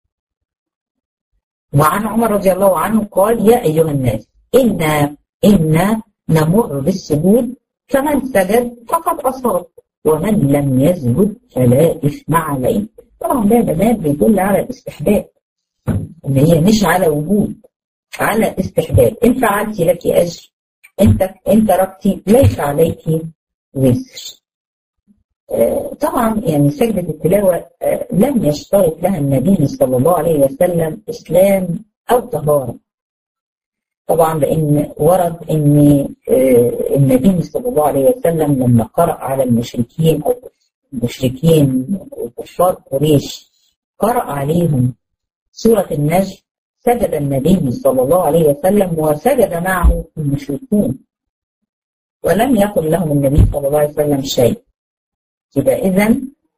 وعن عمر رضي الله عنه قال يا أيها الناس إنا إنا نمر بالسجود فمن سجد فقد أصاب ومن لم يسجد فلا إثم عليه طبعا ده بنات بيدل على الاستحباب ان هي مش على وجود على استحباب ان فعلت لك اجر انت ان تركتي ليس عليك وزر آه طبعا يعني سجدة التلاوة آه لم يشترط لها النبي صلى الله عليه وسلم إسلام أو طهارة طبعا لأن ورد أن آه النبي صلى الله عليه وسلم لما قرأ على المشركين أو المشركين وكفار قريش قرأ عليهم سورة النجم سجد النبي صلى الله عليه وسلم وسجد معه المشركون ولم يقل لهم النبي صلى الله عليه وسلم شيء يبقى إذا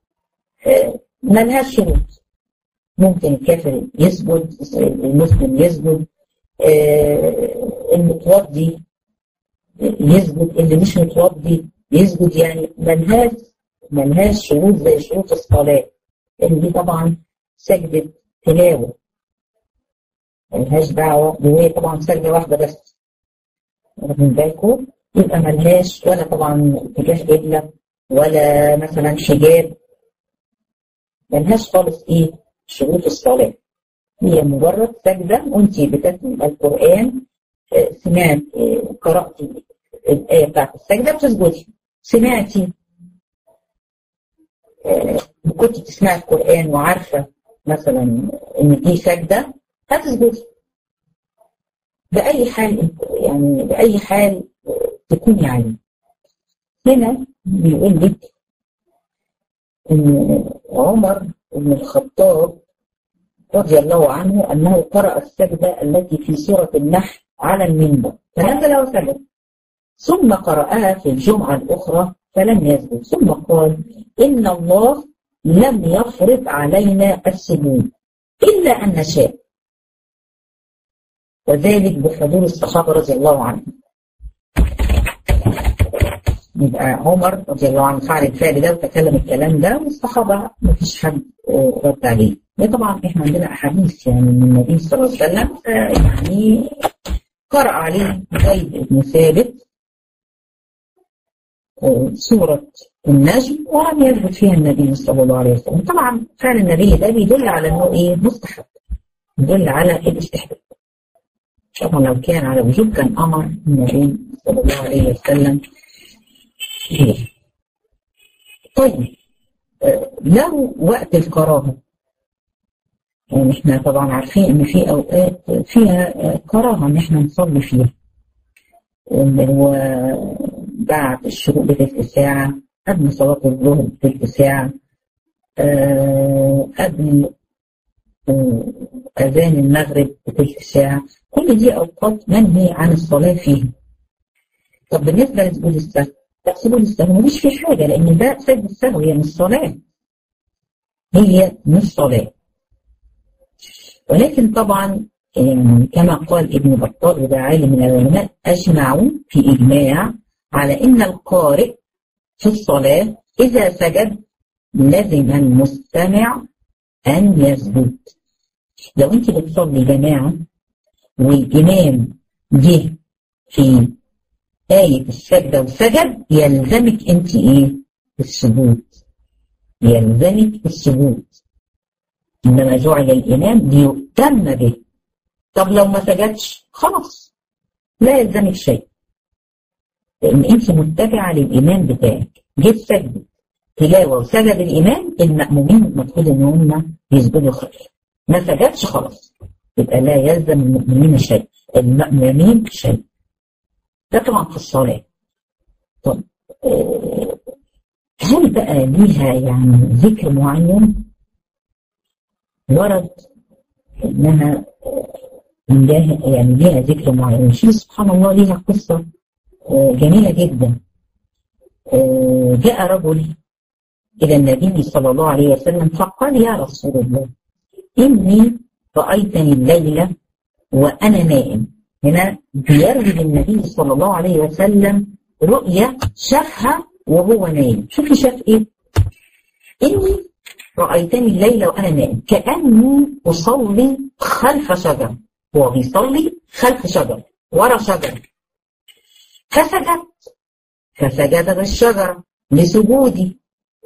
ملهاش شروط ممكن الكافر يسجد المسلم يسجد المتوضي يسجد اللي مش متوضي يسجد يعني ملهاش ملهاش شروط زي شروط الصلاة لأن دي طبعا سجدة تلاوة ملهاش دعوة وهي طبعا سجدة واحدة بس واخدين بالكم يبقى ملهاش ولا طبعا اتجاه قبلة ولا مثلا حجاب ملهاش خالص ايه شروط الصلاة هي مجرد سجدة وانت بتسمع القرآن سمعت قرأت الآية بتاعت السجدة بتسجدي سمعتي كنت بتسمعي القرآن وعارفة مثلا إن دي سجدة هتسجدي بأي حال يعني بأي حال تكوني عليه هنا بيقول لك إن عمر بن الخطاب رضي الله عنه أنه قرأ السجدة التي في سورة النحل على المنبر فنزل وسجد ثم قرأها في الجمعة الأخرى فلم يسجد ثم قال إن الله لم يفرض علينا السجود إلا أن نشاء وذلك بحضور الصحابة رضي الله عنهم يبقى عمر رضي الله عنه فعل الفعل ده وتكلم الكلام ده والصحابة ما فيش حد رد عليه طبعا احنا عندنا احاديث يعني من النبي صلى الله عليه وسلم يعني قرأ عليه زيد بن ثابت سورة النجم ولم يثبت فيها النبي صلى الله عليه وسلم طبعا فعل النبي ده بيدل على انه ايه مستحب يدل على الاستحباب طبعا لو كان على وجوب كان امر النبي صلى الله عليه وسلم به طيب لو وقت الكراهه يعني احنا طبعا عارفين ان في اوقات فيها كراهه ان احنا نصلي فيها اللي هو بعد الشروق بتلت ساعة قبل صلاة الظهر بتلت ساعة أه قبل أه أذان المغرب بتلت ساعة كل دي أوقات منهي عن الصلاة فيها طب بالنسبة لسجود السهو لا سجود السهو مفيش فيه حاجة لأن ده سجد السهو هي مش صلاة هي مش صلاة ولكن طبعا يعني كما قال ابن بطال وده عالم من العلماء أجمعوا في إجماع على إن القارئ في الصلاة إذا سجد لزم المستمع أن يسجد لو أنت بتصلي جماعة والإمام جه في آية السجدة وسجد يلزمك أنت إيه؟ السجود يلزمك السجود إنما جعل الإمام ليؤتم به طب لو ما سجدش خلاص لا يلزمك شيء لان انت متبعه للامام بتاعك جيت سجد تلاوه وسجد الامام المامومين المفروض ان هم يسجدوا خير ما سجدش خلاص يبقى لا يلزم المؤمنين شيء المأمومين شيء ده طبعا في الصلاه طب هل بقى ليها يعني ذكر معين ورد انها يعني ليها ذكر معين شيء سبحان الله ليها قصة جميلة جدا جاء رجل إلى النبي صلى الله عليه وسلم فقال يا رسول الله إني رأيتني الليلة وأنا نائم هنا بيروي للنبي صلى الله عليه وسلم رؤية شافها وهو نايم شوفي شاف إيه إني رأيتني الليلة وأنا نائم كأني أصلي خلف شجر هو بيصلي خلف شجر ورا شجر فسجدت فسجد بالشجرة لسجودي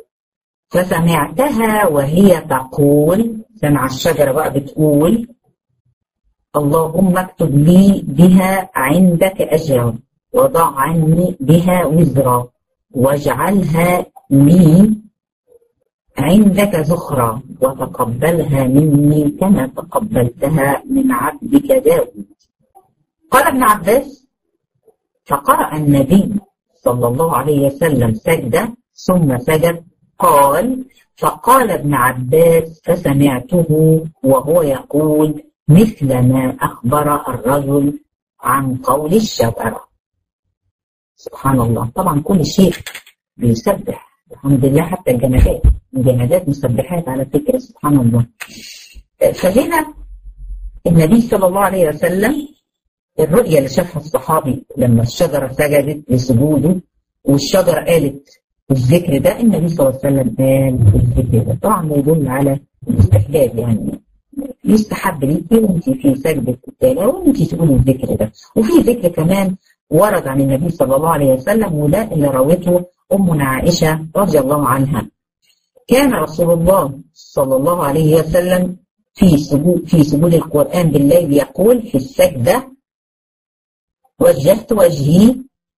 فسمعتها وهي تقول سمع الشجرة بقى بتقول اللهم اكتب لي بها عندك أجرا وضع عني بها وزرا واجعلها لي عندك زخرا وتقبلها مني كما تقبلتها من عبدك داود قال ابن عباس فقرأ النبي صلى الله عليه وسلم سجدة ثم سجد قال فقال ابن عباس فسمعته وهو يقول مثل ما أخبر الرجل عن قول الشجرة سبحان الله طبعا كل شيء بيسبح الحمد لله حتى الجمادات الجمادات مسبحات على فكرة سبحان الله فهنا النبي صلى الله عليه وسلم الرؤية اللي شافها الصحابي لما الشجرة سجدت لسجوده والشجرة قالت الذكر ده النبي صلى الله عليه وسلم قال الذكر ده طبعا يدل على الاستحباب يعني يستحب ليكي وانت في سجدة التلاوة وانت تقولي الذكر ده وفي ذكر كمان ورد عن النبي صلى الله عليه وسلم وده اللي روته أمنا عائشة رضي الله عنها كان رسول الله صلى الله عليه وسلم في سجود في سجود القرآن بالليل يقول في السجدة وجهت وجهي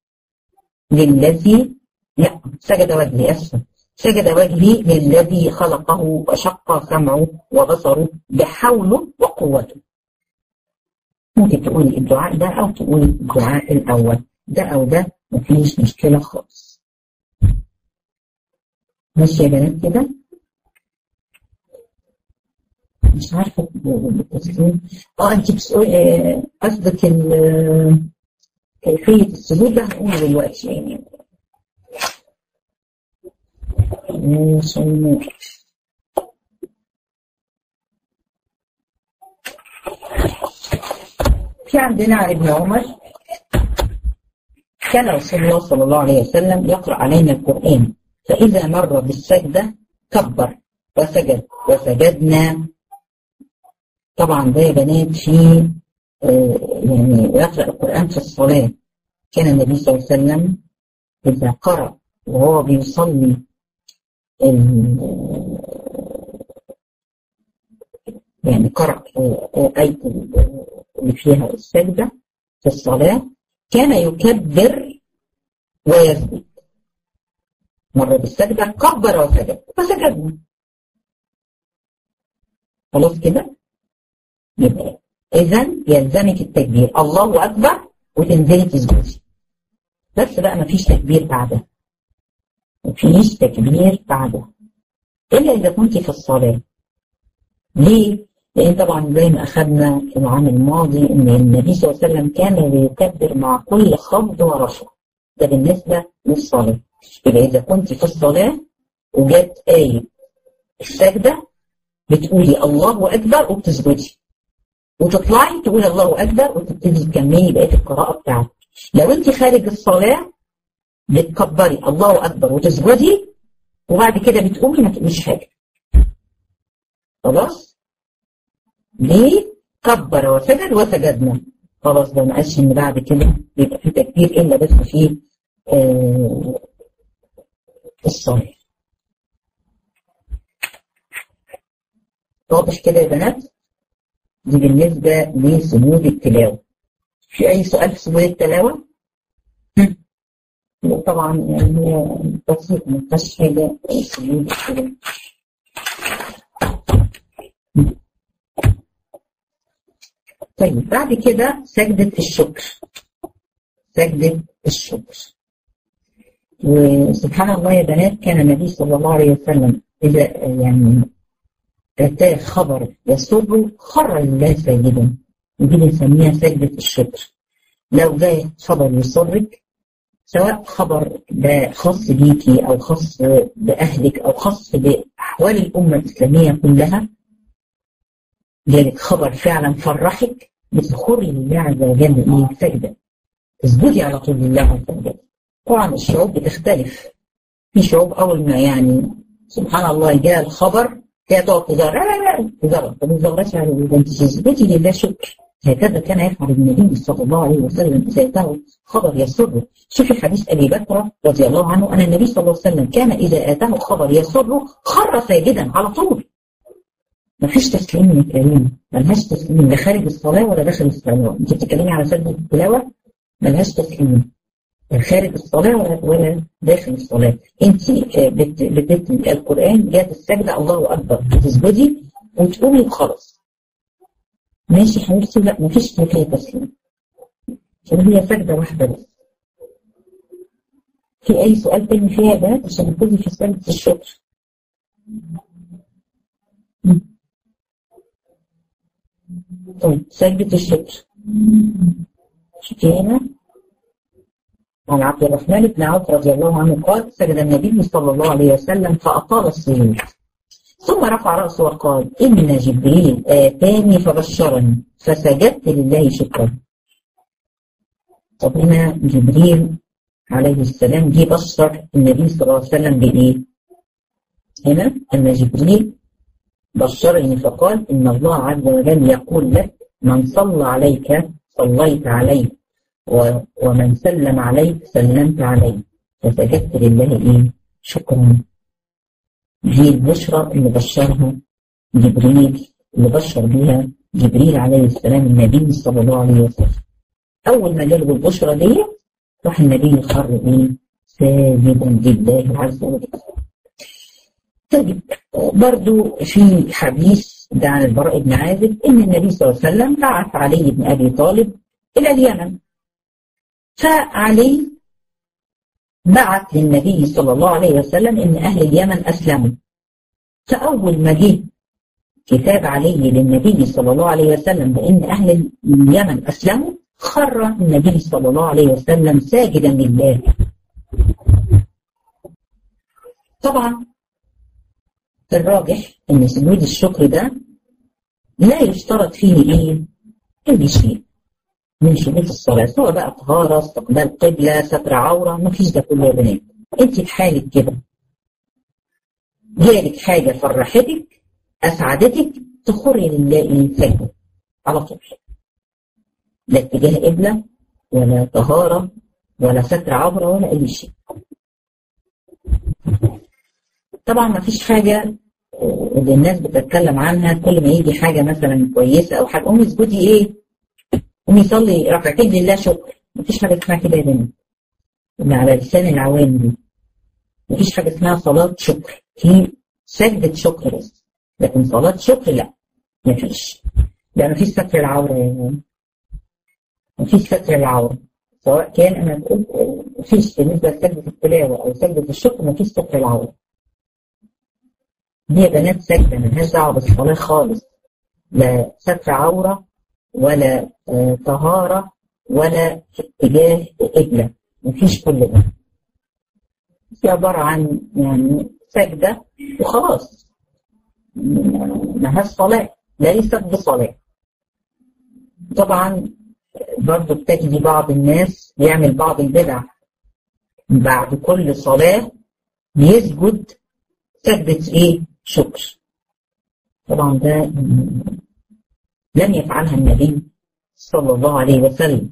للذي لا سجد وجهي أسفل سجد وجهي للذي خلقه وشق سمعه وبصره بحوله وقوته ممكن تقولي الدعاء ده أو تقولي الدعاء الأول ده أو ده مفيش مشكلة خالص ماشي يا بنات كده مش عارفة بالتسليم اه انت بتسألي قصدك كيفية السجود ده هنقوله دلوقتي يعني شيماء في عندنا عن ابن عمر كان رسول الله صلى الله عليه وسلم يقرأ علينا القرآن فإذا مر بالسجدة كبر وسجد وسجدنا طبعا ده يا بنات في يعني يقرأ القرآن في الصلاة كان النبي صلى الله عليه وسلم إذا قرأ وهو بيصلي يعني قرأ آية اللي فيها السجدة في الصلاة كان يكبر ويسجد مرة بالسجدة كبر وسجد فسجدنا خلاص كده يبقى إذا يلزمك التكبير الله أكبر وتنزلي تسجدي بس بقى مفيش تكبير بعدها مفيش تكبير بعدها إلا إذا كنت في الصلاة ليه؟ لأن طبعا زي ما أخذنا في العام الماضي إن النبي صلى الله عليه وسلم كان يكبر مع كل خفض ورفع ده بالنسبة للصلاة يبقى إذا كنت في الصلاة وجت آية السجدة بتقولي الله أكبر وبتسجدي وتطلعي تقولي الله أكبر وتبتدي تكملي بقية القراءة بتاعتك لو أنت خارج الصلاة بتكبري الله أكبر وتسجدي وبعد كده بتقومي ما تقوليش حاجة خلاص ليه كبر وسجد وسجدنا خلاص ده ما قالش ان بعد كده بيبقى في تكبير الا بس في آه الصلاه واضح كده يا بنات دي بالنسبه لسجود التلاوه في اي سؤال في سجود التلاوه طبعا يعني هي بسيط ما فيهاش حاجه سجود التلاوه طيب بعد كده سجدة الشكر سجدة الشكر وسبحان الله يا بنات كان النبي صلى الله عليه وسلم إذا يعني أتاه خبر يسره خر لله ساجدا ودي بنسميها سجدة الشكر لو جاء خبر يسرك سواء خبر ده خاص بيكي أو خاص بأهلك أو خاص بأحوال الأمة الإسلامية كلها جالك خبر فعلا فرحك بتخري لله عز وجل ايه سجدة تسجدي على طول لله عز وجل طبعا الشعوب بتختلف في شعوب اول ما يعني سبحان الله جاء الخبر هي تقعد تزار تزار طب تزارش على ده انت تسجدي لله شكر هكذا كان يفعل النبي صلى الله عليه وسلم اذا اتاه خبر يسره شوفي حديث ابي بكر رضي الله عنه ان النبي صلى الله عليه وسلم كان اذا اتاه خبر يسره خر ساجدا على طول ما فيش تسليم يا كريم ملهاش تسليم لا خارج الصلاة ولا داخل الصلاة انت بتتكلمي على سجدة التلاوة ملهاش تسليم لا خارج الصلاة ولا, ولا داخل الصلاة انت بتتلي القرآن جات السجدة الله أكبر بتسجدي وتقومي وخلاص ماشي حبيبتي لا مفيش فيها تسليم عشان هي سجدة واحدة بس في أي سؤال تاني فيها ده عشان نبتدي في سجدة الشكر طيب سجدة الشكر شوفي هنا عن عبد الرحمن بن عوف رضي الله عنه قال سجد النبي صلى الله عليه وسلم فأطال السجود ثم رفع رأسه وقال إن جبريل آتاني فبشرني فسجدت لله شكرا طب هنا جبريل عليه السلام جه بشر النبي صلى الله عليه وسلم بإيه؟ هنا أن جبريل بشرني فقال إن الله عز وجل يقول لك من صلى عليك صليت عليه ومن سلم عليك سلمت عليه فسجدت لله إيه شكرا دي البشرى اللي بشرها جبريل اللي بشر بيها جبريل عليه السلام النبي صلى الله عليه وسلم أول ما جاله البشرى دي راح النبي خر إيه ساجدا لله عز وجل طيب برضو في حديث ده عن البراء بن عازب ان النبي صلى الله عليه وسلم بعث علي بن ابي طالب الى اليمن فعلي بعث للنبي صلى الله عليه وسلم ان اهل اليمن اسلموا فاول ما جه كتاب علي للنبي صلى الله عليه وسلم بان اهل اليمن اسلموا خر النبي صلى الله عليه وسلم ساجدا لله طبعا الراجح ان سجود الشكر ده لا يشترط فيه ايه اي شيء من شروط الصلاه سواء بقى طهاره استقبال قبله ستر عوره ما فيش ده كله يا بنات انت في حالك كده جالك حاجه فرحتك اسعدتك تخري لله سجده على طول لا اتجاه قبله ولا طهاره ولا ستر عوره ولا اي شيء طبعا ما فيش حاجة اللي الناس بتتكلم عنها كل ما يجي حاجة مثلا كويسة أو حاجة قومي اسجدي إيه؟ قومي صلي ركعتين لله شكر ما فيش حاجة اسمها كده يا بنت اللي على لسان العوام دي ما فيش حاجة اسمها صلاة شكر في سجدة شكر بس لكن صلاة شكر لا ما فيش لا ما فيش ستر العورة يا يعني. ما فيش ستر العورة سواء كان أنا بقول ما فيش بالنسبة لسجدة التلاوة أو سجدة الشكر ما فيش ستر العورة دي بنات سجدة ملهاش دعوة بالصلاة خالص لا ستر عورة ولا آه طهارة ولا اتجاه قبلة مفيش كل ده دي عبارة عن يعني سجدة وخلاص ملهاش صلاة ليست بصلاة طبعا برضه بتجدي بعض الناس يعمل بعض البدع بعد كل صلاة بيسجد سجدة ايه شكر طبعا ده لم يفعلها النبي صلى الله عليه وسلم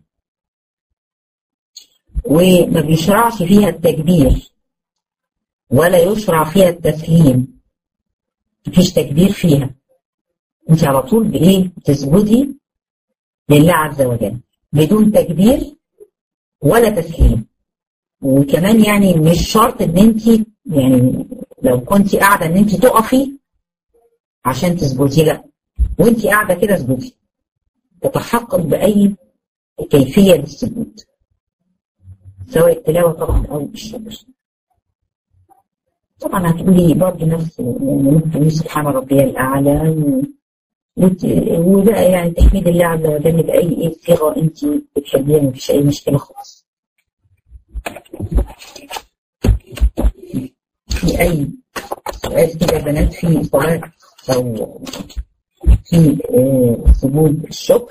وما بيشرعش فيها التكبير ولا يشرع فيها التسليم مفيش تكبير فيها انت على طول بايه تسجدي لله عز وجل بدون تكبير ولا تسليم وكمان يعني مش شرط ان انت يعني لو كنت قاعدة ان انت تقفي عشان تسجدي لا وانت قاعدة كده اسجدي تتحقق بأي كيفية للسجود سواء التلاوة طبعا أو الشكر طبعا هتقولي برضه نفس ممكن سبحان ربي الأعلى وبقى يعني تحميد الله عز وجل بأي إيه صيغة أنت بتحبيها مفيش أي مشكلة خالص في أي سؤال كده بنات في صلاة أو في سجود الشكر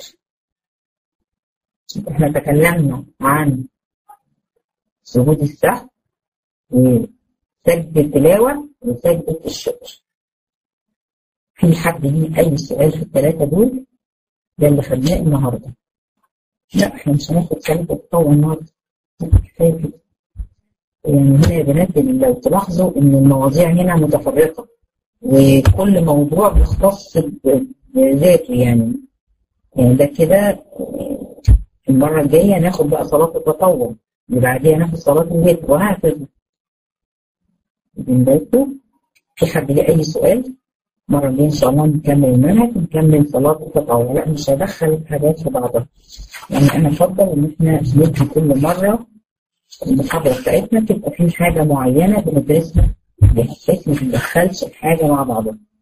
احنا تكلمنا عن سجود السهو وسجد التلاوة وسجد الشكر في حد ليه أي سؤال في الثلاثة دول ده اللي خدناه النهاردة لا احنا مش هناخد سلب التطوع النهاردة كفاية كده يعني هنا يا بنات لو تلاحظوا ان المواضيع هنا متفرقة وكل موضوع بيختص بذاته يعني يعني ده كده المرة الجاية ناخد بقى صلاة التطوع اللي بعديها ناخد صلاة الوتر وهكذا بالكم في حد ليه أي سؤال؟ المرة الجاية إن شاء الله نكمل المنهج ونكمل صلاة التطوع لا مش هدخل الحاجات في بعضها يعني أنا أفضل إن إحنا ندي كل مرة المحاضرة بتاعتنا تبقى في حاجة معينة بندرسها بحيث ما تدخلش الحاجة مع بعضها